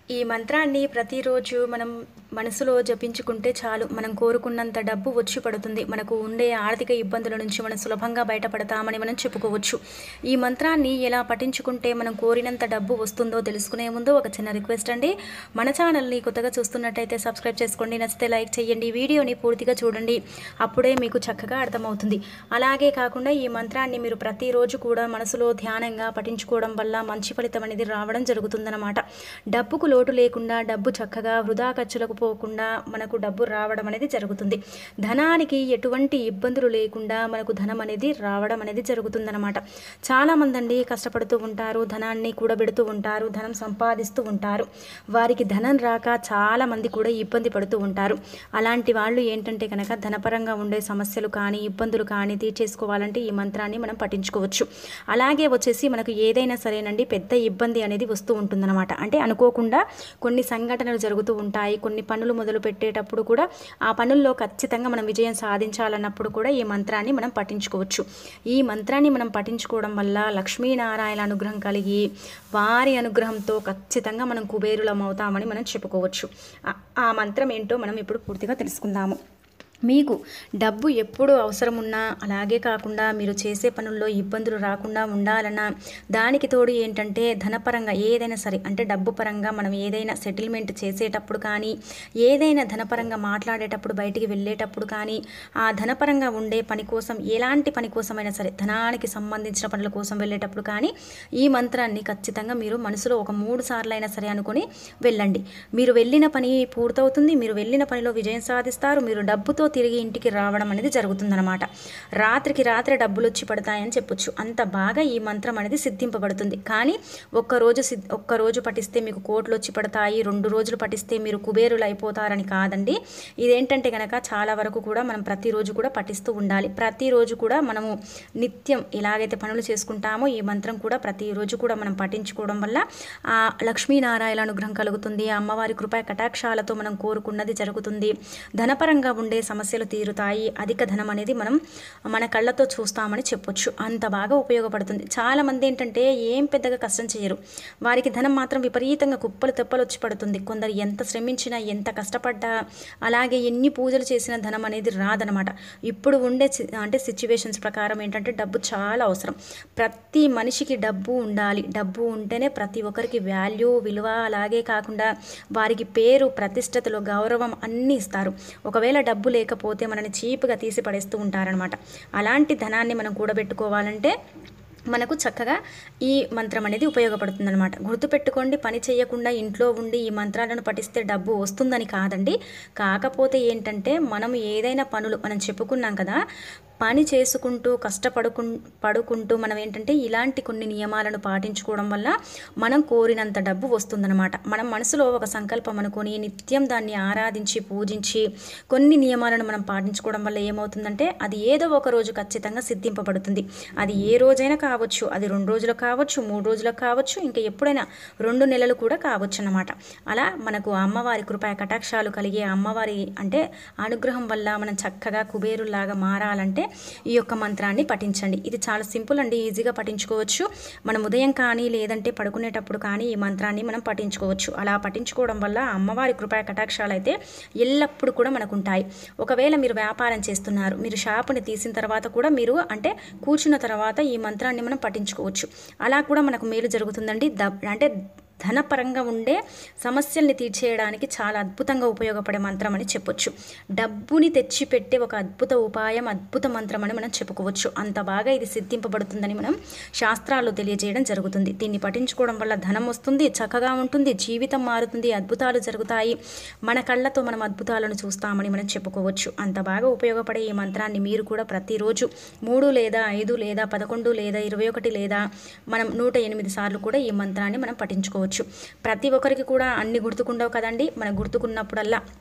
ఈ మంత్రాన్ని ప్రతిరోజు మనం మనసులో జపించుకుంటే చాలు మనం కోరుకున్నంత డబ్బు వచ్చి పడుతుంది మనకు ఉండే ఆర్థిక ఇబ్బందుల నుంచి మనం సులభంగా బయటపడతామని మనం చెప్పుకోవచ్చు ఈ మంత్రాన్ని ఎలా పఠించుకుంటే మనం కోరినంత డబ్బు వస్తుందో తెలుసుకునే ముందు ఒక చిన్న రిక్వెస్ట్ అండి మన ఛానల్ని కొత్తగా చూస్తున్నట్టయితే సబ్స్క్రైబ్ చేసుకోండి నచ్చితే లైక్ చేయండి వీడియోని పూర్తిగా చూడండి అప్పుడే మీకు చక్కగా అర్థమవుతుంది అలాగే కాకుండా ఈ మంత్రాన్ని మీరు ప్రతిరోజు కూడా మనసులో ధ్యానంగా పఠించుకోవడం వల్ల మంచి ఫలితం అనేది రావడం జరుగుతుందన్నమాట డబ్బుకు లోటు లేకుండా డబ్బు చక్కగా వృధా ఖర్చులకు పోకుండా మనకు డబ్బు రావడం అనేది జరుగుతుంది ధనానికి ఎటువంటి ఇబ్బందులు లేకుండా మనకు ధనం అనేది రావడం అనేది జరుగుతుందన్నమాట చాలామంది అండి కష్టపడుతూ ఉంటారు ధనాన్ని కూడబెడుతూ ఉంటారు ధనం సంపాదిస్తూ ఉంటారు వారికి ధనం రాక చాలా మంది కూడా ఇబ్బంది పడుతూ ఉంటారు అలాంటి వాళ్ళు ఏంటంటే కనుక ధనపరంగా ఉండే సమస్యలు కానీ ఇబ్బందులు కానీ తీర్చేసుకోవాలంటే ఈ మంత్రాన్ని మనం పఠించుకోవచ్చు అలాగే వచ్చేసి మనకు ఏదైనా సరేనండి పెద్ద ఇబ్బంది అనేది వస్తూ ఉంటుందన్నమాట అంటే అనుకోకుండా కొన్ని సంఘటనలు జరుగుతూ ఉంటాయి కొన్ని పనులు మొదలు పెట్టేటప్పుడు కూడా ఆ పనుల్లో ఖచ్చితంగా మనం విజయం సాధించాలన్నప్పుడు కూడా ఈ మంత్రాన్ని మనం పఠించుకోవచ్చు ఈ మంత్రాన్ని మనం పఠించుకోవడం వల్ల లక్ష్మీనారాయణ అనుగ్రహం కలిగి వారి అనుగ్రహంతో ఖచ్చితంగా మనం కుబేరులం అవుతామని మనం చెప్పుకోవచ్చు ఆ- ఆ మంత్రం ఏంటో మనం ఇప్పుడు పూర్తిగా తెలుసుకుందాము మీకు డబ్బు ఎప్పుడు అవసరం ఉన్నా అలాగే కాకుండా మీరు చేసే పనుల్లో ఇబ్బందులు రాకుండా ఉండాలన్నా దానికి తోడు ఏంటంటే ధనపరంగా ఏదైనా సరే అంటే డబ్బు పరంగా మనం ఏదైనా సెటిల్మెంట్ చేసేటప్పుడు కానీ ఏదైనా ధనపరంగా మాట్లాడేటప్పుడు బయటికి వెళ్ళేటప్పుడు కానీ ఆ ధనపరంగా ఉండే పని కోసం ఎలాంటి పని కోసమైనా సరే ధనానికి సంబంధించిన పనుల కోసం వెళ్ళేటప్పుడు కానీ ఈ మంత్రాన్ని ఖచ్చితంగా మీరు మనసులో ఒక మూడు సార్లు అయినా సరే అనుకొని వెళ్ళండి మీరు వెళ్ళిన పని పూర్తవుతుంది మీరు వెళ్ళిన పనిలో విజయం సాధిస్తారు మీరు డబ్బుతో తిరిగి ఇంటికి రావడం అనేది జరుగుతుందన్నమాట రాత్రికి రాత్రి డబ్బులు వచ్చి పడతాయని చెప్పొచ్చు అంత బాగా ఈ మంత్రం అనేది సిద్ధింపబడుతుంది కానీ ఒక్కరోజు సిద్ ఒక్కరోజు పఠిస్తే మీకు కోట్లు వచ్చి పడతాయి రెండు రోజులు పఠిస్తే మీరు కుబేరులు అయిపోతారని కాదండి ఇదేంటంటే కనుక చాలా వరకు కూడా మనం ప్రతిరోజు కూడా పఠిస్తూ ఉండాలి ప్రతిరోజు కూడా మనము నిత్యం ఎలాగైతే పనులు చేసుకుంటామో ఈ మంత్రం కూడా ప్రతిరోజు కూడా మనం పఠించుకోవడం వల్ల ఆ లక్ష్మీనారాయణ అనుగ్రహం కలుగుతుంది ఆ అమ్మవారి కృపా కటాక్షాలతో మనం కోరుకున్నది జరుగుతుంది ధనపరంగా ఉండే సమస్యలు తీరుతాయి అధిక ధనం అనేది మనం మన కళ్ళతో చూస్తామని చెప్పొచ్చు అంత బాగా ఉపయోగపడుతుంది చాలా మంది ఏంటంటే ఏం పెద్దగా కష్టం చేయరు వారికి ధనం మాత్రం విపరీతంగా కుప్పలు తెప్పలు వచ్చి పడుతుంది కొందరు ఎంత శ్రమించినా ఎంత కష్టపడ్డా అలాగే ఎన్ని పూజలు చేసిన ధనం అనేది రాదనమాట ఇప్పుడు ఉండే సి- అంటే సిచ్యువేషన్స్ ప్రకారం ఏంటంటే డబ్బు చాలా అవసరం ప్రతి మనిషికి డబ్బు ఉండాలి డబ్బు ఉంటేనే ప్రతి ఒక్కరికి వాల్యూ విలువ అలాగే కాకుండా వారికి పేరు ప్రతిష్టతలు గౌరవం అన్నీ ఇస్తారు ఒకవేళ డబ్బు లేకపోతే మనని చీప్గా తీసి పడేస్తూ ఉంటారనమాట అలాంటి ధనాన్ని మనం కూడబెట్టుకోవాలంటే మనకు చక్కగా ఈ మంత్రం అనేది ఉపయోగపడుతుందన్నమాట గుర్తుపెట్టుకోండి పని చేయకుండా ఇంట్లో ఉండి ఈ మంత్రాలను పఠిస్తే డబ్బు వస్తుందని కాదండి కాకపోతే ఏంటంటే మనం ఏదైనా పనులు మనం చెప్పుకున్నాం కదా పని చేసుకుంటూ కష్టపడుకు పడుకుంటూ మనం ఏంటంటే ఇలాంటి కొన్ని నియమాలను పాటించుకోవడం వల్ల మనం కోరినంత డబ్బు వస్తుందన్నమాట మనం మనసులో ఒక సంకల్పం అనుకొని నిత్యం దాన్ని ఆరాధించి పూజించి కొన్ని నియమాలను మనం పాటించుకోవడం వల్ల ఏమవుతుందంటే అది ఏదో ఒక రోజు ఖచ్చితంగా సిద్ధింపబడుతుంది అది ఏ రోజైనా కావచ్చు అది రెండు రోజులు కావచ్చు మూడు రోజులకు కావచ్చు ఇంకా ఎప్పుడైనా రెండు నెలలు కూడా కావచ్చు అన్నమాట అలా మనకు ఆ అమ్మవారి కృపా కటాక్షాలు కలిగే అమ్మవారి అంటే అనుగ్రహం వల్ల మనం చక్కగా కుబేరులాగా మారాలంటే ఈ యొక్క మంత్రాన్ని పఠించండి ఇది చాలా సింపుల్ అండి ఈజీగా పఠించుకోవచ్చు మనం ఉదయం కానీ లేదంటే పడుకునేటప్పుడు కానీ ఈ మంత్రాన్ని మనం పఠించుకోవచ్చు అలా పఠించుకోవడం వల్ల అమ్మవారి కృపా కటాక్షాలు అయితే ఎల్లప్పుడూ కూడా మనకు ఉంటాయి ఒకవేళ మీరు వ్యాపారం చేస్తున్నారు మీరు షాపుని తీసిన తర్వాత కూడా మీరు అంటే కూర్చున్న తర్వాత ఈ మంత్రాన్ని మనం పఠించుకోవచ్చు అలా కూడా మనకు మేలు జరుగుతుందండి ద అంటే ధనపరంగా ఉండే సమస్యల్ని తీర్చేయడానికి చాలా అద్భుతంగా ఉపయోగపడే మంత్రం అని చెప్పొచ్చు డబ్బుని తెచ్చిపెట్టే ఒక అద్భుత ఉపాయం అద్భుత మంత్రం అని మనం చెప్పుకోవచ్చు అంత బాగా ఇది సిద్ధింపబడుతుందని మనం శాస్త్రాల్లో తెలియజేయడం జరుగుతుంది దీన్ని పఠించుకోవడం వల్ల ధనం వస్తుంది చక్కగా ఉంటుంది జీవితం మారుతుంది అద్భుతాలు జరుగుతాయి మన కళ్ళతో మనం అద్భుతాలను చూస్తామని మనం చెప్పుకోవచ్చు అంత బాగా ఉపయోగపడే ఈ మంత్రాన్ని మీరు కూడా ప్రతిరోజు మూడు లేదా ఐదు లేదా పదకొండు లేదా ఇరవై ఒకటి లేదా మనం నూట ఎనిమిది సార్లు కూడా ఈ మంత్రాన్ని మనం పఠించుకోవచ్చు ప్రతి ఒక్కరికి కూడా అన్ని గుర్తుకుండవు కదండి మనం గుర్తుకున్నప్పుడల్లా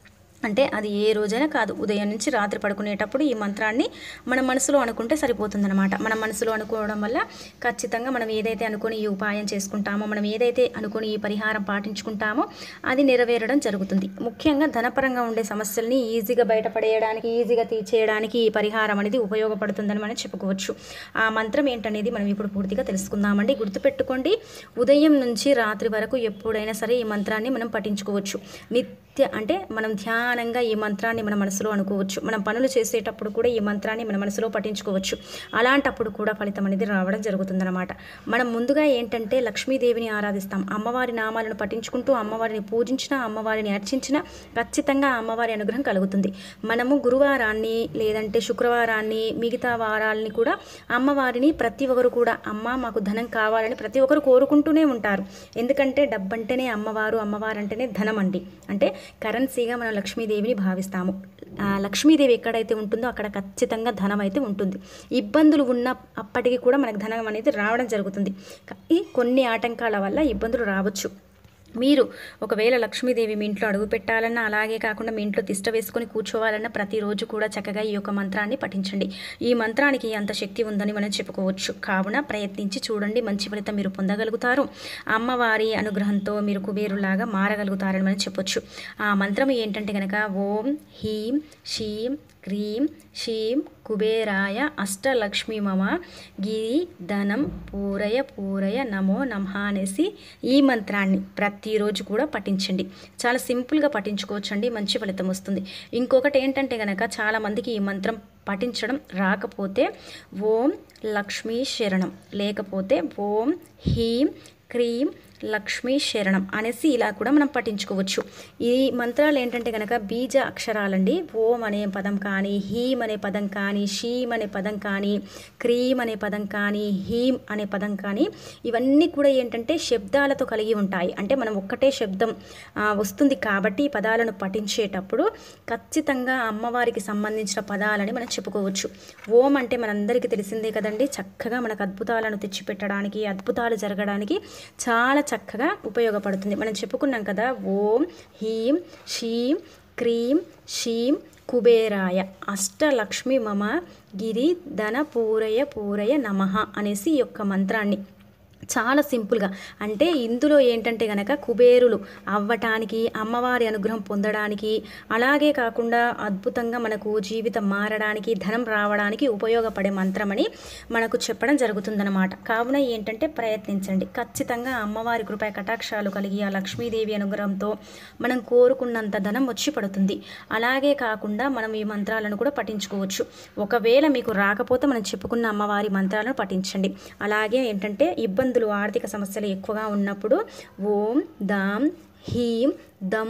అంటే అది ఏ రోజైనా కాదు ఉదయం నుంచి రాత్రి పడుకునేటప్పుడు ఈ మంత్రాన్ని మన మనసులో అనుకుంటే సరిపోతుందన్నమాట మన మనసులో అనుకోవడం వల్ల ఖచ్చితంగా మనం ఏదైతే అనుకుని ఈ ఉపాయం చేసుకుంటామో మనం ఏదైతే అనుకుని ఈ పరిహారం పాటించుకుంటామో అది నెరవేరడం జరుగుతుంది ముఖ్యంగా ధనపరంగా ఉండే సమస్యల్ని ఈజీగా బయటపడేయడానికి ఈజీగా తీర్చేయడానికి ఈ పరిహారం అనేది ఉపయోగపడుతుందని మనం చెప్పుకోవచ్చు ఆ మంత్రం ఏంటనేది మనం ఇప్పుడు పూర్తిగా తెలుసుకుందామండి గుర్తుపెట్టుకోండి ఉదయం నుంచి రాత్రి వరకు ఎప్పుడైనా సరే ఈ మంత్రాన్ని మనం పఠించుకోవచ్చు నిత్య అంటే మనం ధ్యానంగా ఈ మంత్రాన్ని మన మనసులో అనుకోవచ్చు మనం పనులు చేసేటప్పుడు కూడా ఈ మంత్రాన్ని మన మనసులో పఠించుకోవచ్చు అలాంటప్పుడు కూడా ఫలితం అనేది రావడం జరుగుతుందన్నమాట మనం ముందుగా ఏంటంటే లక్ష్మీదేవిని ఆరాధిస్తాం అమ్మవారి నామాలను పఠించుకుంటూ అమ్మవారిని పూజించిన అమ్మవారిని అర్చించిన ఖచ్చితంగా అమ్మవారి అనుగ్రహం కలుగుతుంది మనము గురువారాన్ని లేదంటే శుక్రవారాన్ని మిగతా వారాలని కూడా అమ్మవారిని ప్రతి ఒక్కరు కూడా అమ్మ మాకు ధనం కావాలని ప్రతి ఒక్కరు కోరుకుంటూనే ఉంటారు ఎందుకంటే డబ్బంటేనే అమ్మవారు అమ్మవారు అంటేనే ధనం అండి అంటే కరెన్సీగా మనం లక్ష్మీదేవిని భావిస్తాము ఆ లక్ష్మీదేవి ఎక్కడైతే ఉంటుందో అక్కడ ఖచ్చితంగా ధనం అయితే ఉంటుంది ఇబ్బందులు ఉన్న అప్పటికి కూడా మనకు ధనం అనేది రావడం జరుగుతుంది కానీ కొన్ని ఆటంకాల వల్ల ఇబ్బందులు రావచ్చు మీరు ఒకవేళ లక్ష్మీదేవి మీ ఇంట్లో అడుగు పెట్టాలన్నా అలాగే కాకుండా మీ ఇంట్లో తిష్ట వేసుకొని కూర్చోవాలన్నా ప్రతిరోజు కూడా చక్కగా ఈ యొక్క మంత్రాన్ని పఠించండి ఈ మంత్రానికి అంత శక్తి ఉందని మనం చెప్పుకోవచ్చు కావున ప్రయత్నించి చూడండి మంచి ఫలితం మీరు పొందగలుగుతారు అమ్మవారి అనుగ్రహంతో మీరు కుబేరులాగా మారగలుగుతారని మనం చెప్పొచ్చు ఆ మంత్రం ఏంటంటే కనుక ఓం హీం షీం క్రీం షీం కుబేరాయ అష్టలక్ష్మి మమ గిరి ధనం పూరయ పూరయ నమో నమః అనేసి ఈ మంత్రాన్ని ప్రతిరోజు కూడా పఠించండి చాలా సింపుల్గా పఠించుకోవచ్చండి మంచి ఫలితం వస్తుంది ఇంకొకటి ఏంటంటే కనుక చాలామందికి ఈ మంత్రం పఠించడం రాకపోతే ఓం లక్ష్మీ శరణం లేకపోతే ఓం హీం క్రీం లక్ష్మీ శరణం అనేసి ఇలా కూడా మనం పఠించుకోవచ్చు ఈ మంత్రాలు ఏంటంటే కనుక బీజ అక్షరాలండి ఓం అనే పదం కానీ హీం అనే పదం కానీ షీం అనే పదం కానీ క్రీం అనే పదం కానీ హీం అనే పదం కానీ ఇవన్నీ కూడా ఏంటంటే శబ్దాలతో కలిగి ఉంటాయి అంటే మనం ఒక్కటే శబ్దం ఆ, వస్తుంది కాబట్టి ఈ పదాలను పఠించేటప్పుడు ఖచ్చితంగా అమ్మవారికి సంబంధించిన పదాలని మనం చెప్పుకోవచ్చు ఓం అంటే మనందరికీ తెలిసిందే కదండి చక్కగా మనకు అద్భుతాలను తెచ్చిపెట్టడానికి అద్భుతాలు జరగడానికి చాలా చక్కగా ఉపయోగపడుతుంది మనం చెప్పుకున్నాం కదా ఓం హీం షీం క్రీం షీం కుబేరాయ అష్టలక్ష్మి మమ గిరి ధన పూరయ పూరయ నమః అనేసి ఈ యొక్క మంత్రాన్ని చాలా సింపుల్గా అంటే ఇందులో ఏంటంటే గనక కుబేరులు అవ్వటానికి అమ్మవారి అనుగ్రహం పొందడానికి అలాగే కాకుండా అద్భుతంగా మనకు జీవితం మారడానికి ధనం రావడానికి ఉపయోగపడే మంత్రమని మనకు చెప్పడం జరుగుతుందన్నమాట కావున ఏంటంటే ప్రయత్నించండి ఖచ్చితంగా అమ్మవారి కృపా కటాక్షాలు కలిగి ఆ లక్ష్మీదేవి అనుగ్రహంతో మనం కోరుకున్నంత ధనం వచ్చి పడుతుంది అలాగే కాకుండా మనం ఈ మంత్రాలను కూడా పఠించుకోవచ్చు ఒకవేళ మీకు రాకపోతే మనం చెప్పుకున్న అమ్మవారి మంత్రాలను పఠించండి అలాగే ఏంటంటే ఇబ్బందులు ఆర్థిక సమస్యలు ఎక్కువగా ఉన్నప్పుడు ఓం దాం హీం దం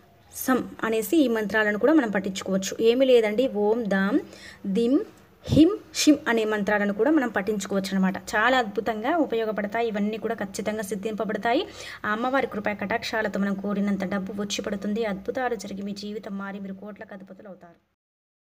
సం అనేసి ఈ మంత్రాలను కూడా మనం పఠించుకోవచ్చు ఏమీ లేదండి ఓం దాం దిం హిం షిం అనే మంత్రాలను కూడా మనం పఠించుకోవచ్చు అనమాట చాలా అద్భుతంగా ఉపయోగపడతాయి ఇవన్నీ కూడా ఖచ్చితంగా సిద్ధింపబడతాయి ఆ అమ్మవారి కృపా కటాక్షాలతో మనం కోరినంత డబ్బు వచ్చి పడుతుంది అద్భుతాలు జరిగి మీ జీవితం మారి మీరు కోట్లకు అధిపతులు అవుతారు